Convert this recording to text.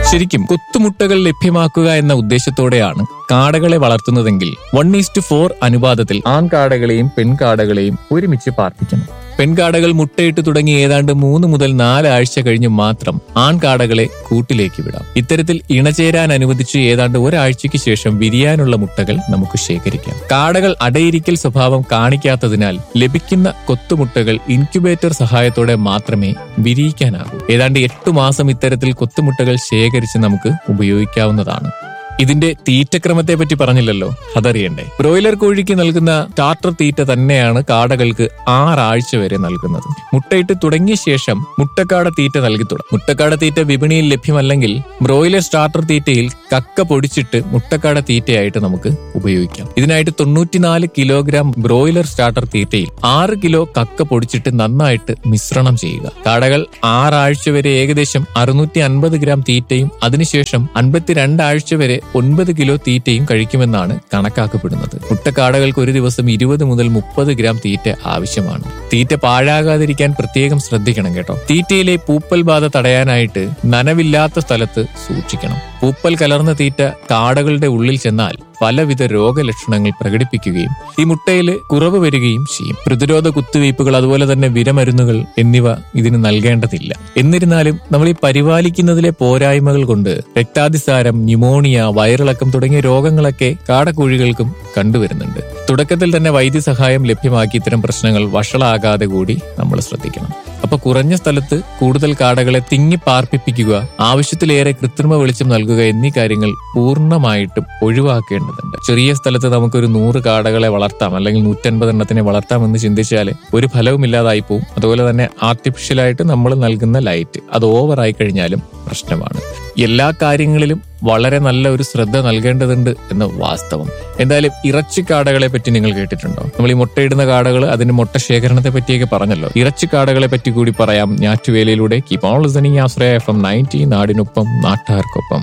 ശരിക്കും കൊത്തുമുട്ടകൾ ലഭ്യമാക്കുക എന്ന ഉദ്ദേശത്തോടെയാണ് കാടകളെ വളർത്തുന്നതെങ്കിൽ വൺ ഈസ്റ്റ് ഫോർ അനുപാതത്തിൽ ആൺകാടകളെയും പെൺകാടകളെയും ഒരുമിച്ച് പാർപ്പിക്കണം പെൺകാടകൾ മുട്ടയിട്ട് തുടങ്ങി ഏതാണ്ട് മൂന്ന് മുതൽ നാല് ആഴ്ച കഴിഞ്ഞ് മാത്രം ആൺകാടകളെ കൂട്ടിലേക്ക് വിടാം ഇത്തരത്തിൽ ഇണചേരാൻ അനുവദിച്ച് ഏതാണ്ട് ഒരാഴ്ചയ്ക്ക് ശേഷം വിരിയാനുള്ള മുട്ടകൾ നമുക്ക് ശേഖരിക്കാം കാടകൾ അടയിരിക്കൽ സ്വഭാവം കാണിക്കാത്തതിനാൽ ലഭിക്കുന്ന കൊത്തുമുട്ടകൾ ഇൻക്യുബേറ്റർ സഹായത്തോടെ മാത്രമേ വിരിയിക്കാനാകൂ ഏതാണ്ട് എട്ടു മാസം ഇത്തരത്തിൽ കൊത്തുമുട്ടകൾ ശേഖരിച്ച് നമുക്ക് ഉപയോഗിക്കാവുന്നതാണ് ഇതിന്റെ തീറ്റക്രമത്തെ പറ്റി പറഞ്ഞില്ലല്ലോ അതറിയണ്ടേ ബ്രോയിലർ കോഴിക്ക് നൽകുന്ന സ്റ്റാർട്ടർ തീറ്റ തന്നെയാണ് കാടകൾക്ക് ആറാഴ്ച വരെ നൽകുന്നത് മുട്ടയിട്ട് തുടങ്ങിയ ശേഷം മുട്ടക്കാട തീറ്റ നൽകി തുടങ്ങും മുട്ടക്കാട തീറ്റ വിപണിയിൽ ലഭ്യമല്ലെങ്കിൽ ബ്രോയിലർ സ്റ്റാർട്ടർ തീറ്റയിൽ കക്ക പൊടിച്ചിട്ട് മുട്ടക്കാട തീറ്റയായിട്ട് നമുക്ക് ഉപയോഗിക്കാം ഇതിനായിട്ട് തൊണ്ണൂറ്റിനാല് കിലോഗ്രാം ബ്രോയിലർ സ്റ്റാർട്ടർ തീറ്റയിൽ ആറ് കിലോ കക്ക പൊടിച്ചിട്ട് നന്നായിട്ട് മിശ്രണം ചെയ്യുക കാടകൾ ആറാഴ്ച വരെ ഏകദേശം അറുന്നൂറ്റി അൻപത് ഗ്രാം തീറ്റയും അതിനുശേഷം അൻപത്തിരണ്ട് ആഴ്ച വരെ ഒൻപത് കിലോ തീറ്റയും കഴിക്കുമെന്നാണ് കണക്കാക്കപ്പെടുന്നത് മുട്ടക്കാടകൾക്ക് ഒരു ദിവസം ഇരുപത് മുതൽ മുപ്പത് ഗ്രാം തീറ്റ ആവശ്യമാണ് തീറ്റ പാഴാകാതിരിക്കാൻ പ്രത്യേകം ശ്രദ്ധിക്കണം കേട്ടോ തീറ്റയിലെ പൂപ്പൽ ബാധ തടയാനായിട്ട് നനവില്ലാത്ത സ്ഥലത്ത് സൂക്ഷിക്കണം പൂപ്പൽ കലർന്ന തീറ്റ കാടകളുടെ ഉള്ളിൽ ചെന്നാൽ പലവിധ രോഗലക്ഷണങ്ങൾ പ്രകടിപ്പിക്കുകയും ഈ മുട്ടയിൽ കുറവ് വരികയും ചെയ്യും പ്രതിരോധ കുത്തിവയ്പ്പുകൾ അതുപോലെ തന്നെ വിരമരുന്നുകൾ എന്നിവ ഇതിന് നൽകേണ്ടതില്ല എന്നിരുന്നാലും നമ്മൾ ഈ പരിപാലിക്കുന്നതിലെ പോരായ്മകൾ കൊണ്ട് രക്താതിസാരം ന്യൂമോണിയ വയറിളക്കം തുടങ്ങിയ രോഗങ്ങളൊക്കെ കാടക്കോഴികൾക്കും കണ്ടുവരുന്നുണ്ട് തുടക്കത്തിൽ തന്നെ വൈദ്യസഹായം ലഭ്യമാക്കി ഇത്തരം പ്രശ്നങ്ങൾ വഷളാകാതെ കൂടി നമ്മൾ ശ്രദ്ധിക്കണം അപ്പൊ കുറഞ്ഞ സ്ഥലത്ത് കൂടുതൽ കാടകളെ തിങ്ങി പാർപ്പിപ്പിക്കുക ആവശ്യത്തിലേറെ കൃത്രിമ വെളിച്ചം നൽകുക എന്നീ കാര്യങ്ങൾ പൂർണ്ണമായിട്ടും ഒഴിവാക്കേണ്ടതുണ്ട് ചെറിയ സ്ഥലത്ത് നമുക്കൊരു നൂറ് കാടകളെ വളർത്താം അല്ലെങ്കിൽ നൂറ്റൻപത് എണ്ണത്തിനെ വളർത്താം എന്ന് ചിന്തിച്ചാൽ ഒരു ഫലവും ഇല്ലാതായി പോവും അതുപോലെ തന്നെ ആർട്ടിഫിഷ്യലായിട്ട് നമ്മൾ നൽകുന്ന ലൈറ്റ് അത് ഓവറായി കഴിഞ്ഞാലും പ്രശ്നമാണ് എല്ലാ കാര്യങ്ങളിലും വളരെ നല്ല ഒരു ശ്രദ്ധ നൽകേണ്ടതുണ്ട് എന്ന് വാസ്തവം എന്തായാലും ഇറച്ചി കാടകളെ പറ്റി നിങ്ങൾ കേട്ടിട്ടുണ്ടോ നമ്മൾ ഈ മുട്ടയിടുന്ന കാടകൾ അതിന്റെ മുട്ട ശേഖരണത്തെ പറ്റിയൊക്കെ പറഞ്ഞല്ലോ ഇറച്ചി കാടകളെ പറ്റി കൂടി പറയാം ഞാറ്റുവേലയിലൂടെ keep on listening Ashraya F M ninety നാടിനൊപ്പം നാട്ടുകാർക്കൊപ്പം